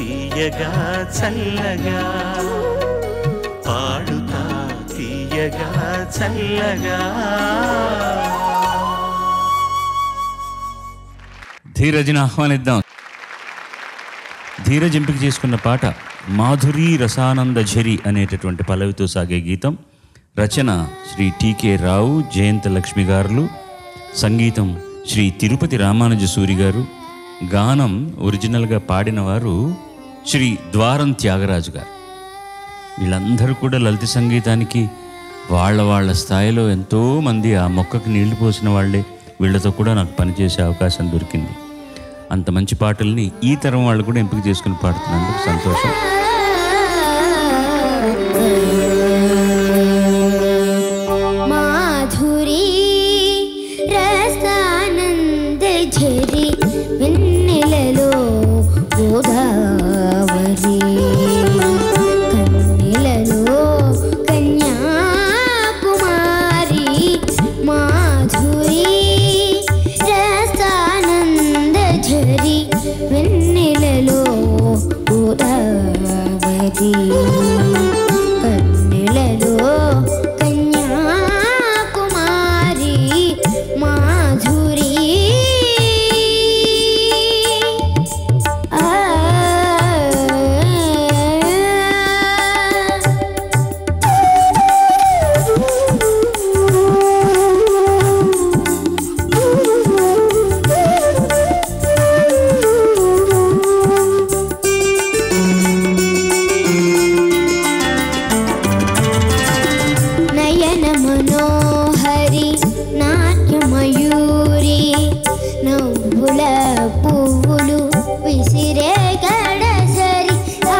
తీయగా చల్లగా పాడుతా తీయగా చల్లగా ధీరజ్ని ఆహ్వానిద్దాం ధీరజ్ ఎంపిక చేసుకున్న పాట మాధురి రసానంద ఝరి అనేటటువంటి పల్లవితో సాగే గీతం రచన శ్రీ టీకే రావు జయంత లక్ష్మి గారులు సంగీతం శ్రీ తిరుపతి రామానుజ సూరి గారు గానం ఒరిజినల్గా పాడిన వారు శ్రీ ద్వారం త్యాగరాజు గారు వీళ్ళందరూ కూడా లలిత సంగీతానికి వాళ్ళ వాళ్ళ స్థాయిలో ఎంతో మంది ఆ మొక్కకి నీళ్లు పోసిన వాళ్ళే వీళ్ళతో కూడా నాకు పనిచేసే అవకాశం దొరికింది అంత మంచి పాటల్ని ఈ తరం వాళ్ళు కూడా ఎంపిక చేసుకుని పాడుతున్నందుకు సంతోషం మాధురి రసానంద ఝరి వెన్నెలలో గోదావరి కన్నెలలో కన్యాకుమారి మాధురి రసానంద ఝరి వెన్నెలలో గోదావరి కన్నెలలో కన్యాకుమారి మాధురి ఆ నయన మనోహరి నాట్యమయూరి నవ్వుల పువ్వులు విసిరే గడసరి ఆ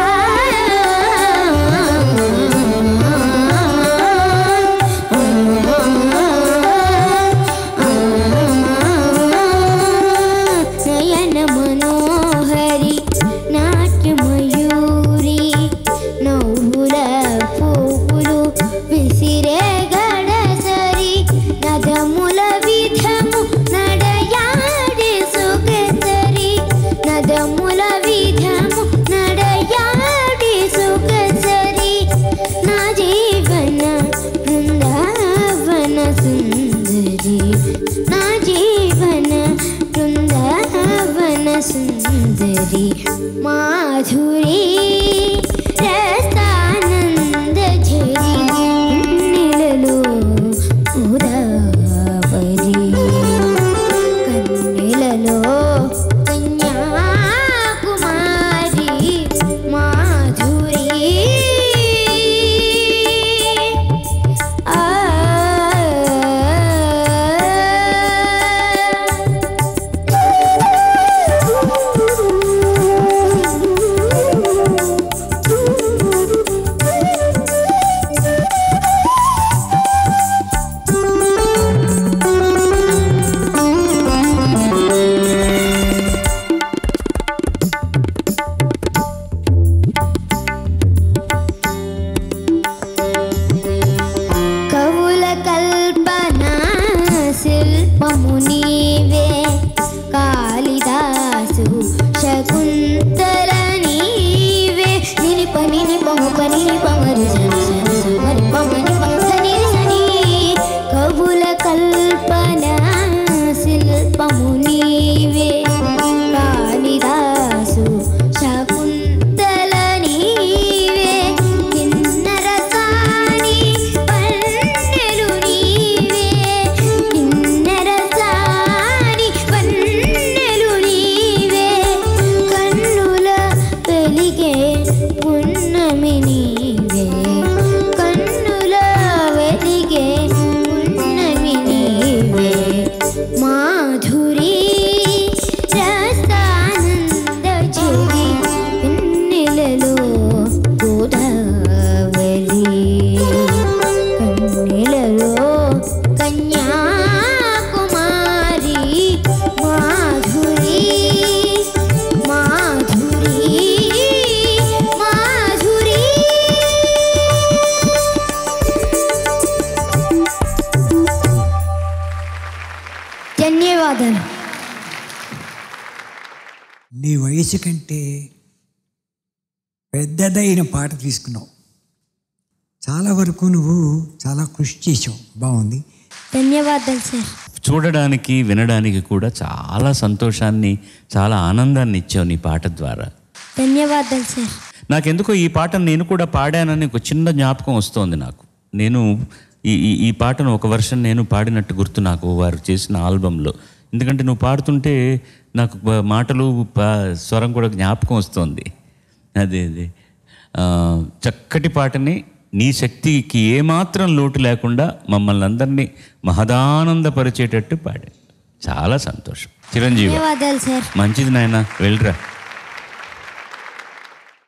నయన మనోహరి నాట్యమయూరి నవ్వుల పువ్వులు విసిరే గడసరి నదముల విధము నడయాడి సుగసరి నదముల విధము నడయాడి సుగసరి నా జీవన బృందావన సుందరి నా జీవన బృందావన సుందరి మాధురి రసానంద ఝరి నిలలో ఉదావరి కన్నెలలో కన్యాకుమారి మాధురి ఆ కవుల కల్పన శిల్పము నీవే కాళిదాసు శకుంతల నీవే నిని పని ని పము పని ని పమరి సని సని స మరి పమని ప సని సని కవుల కల్పన శిల్పము నీవే కాళిదాసు శకుంతల నీవే కిన్నర సాని పన్నెలు నీవే కిన్నర సాని పన్నెలు నీవే కన్నుల వెలిగే పున్నమి నీవే కన్నుల వెలిగే పున్నమి నీవే మాధురి రసానంద చెవి వెన్నెలలో గోదావరి కన్నెలలో కన్యాకుమారి మాధురి మాధురి మాధురి ధన్యవాదాలు నీ వయసు కంటే పెద్దదైన పాట తీసుకున్నావు చాలా వరకు నువ్వు చాలా కృషి చేసావు బాగుంది ధన్యవాదాలు సార్ చూడడానికి వినడానికి కూడా చాలా సంతోషాన్ని చాలా ఆనందాన్ని ఇచ్చావు నీ పాట ద్వారా ధన్యవాదాలు సార్ నాకెందుకో ఈ పాటను నేను కూడా పాడానని ఒక చిన్న జ్ఞాపకం వస్తోంది నాకు నేను ఈ ఈ ఈ పాటను ఒక వర్షన్ నేను పాడినట్టు గుర్తు నాకు వారు చేసిన ఆల్బంలో ఎందుకంటే నువ్వు పాడుతుంటే నాకు బ- మాటలు ప- స్వరం కూడా జ్ఞాపకం వస్తోంది అదే అదే ఆ, చక్కటి పాటని నీ శక్తికి ఏమాత్రం లోటు లేకుండా మమ్మల్ని అందరినీ మహదానందపరిచేటట్టు పాడా చాలా సంతోషం చిరంజీవి ధన్యవాదాలు సార్ మంచిది నాయన వెళ్ళరా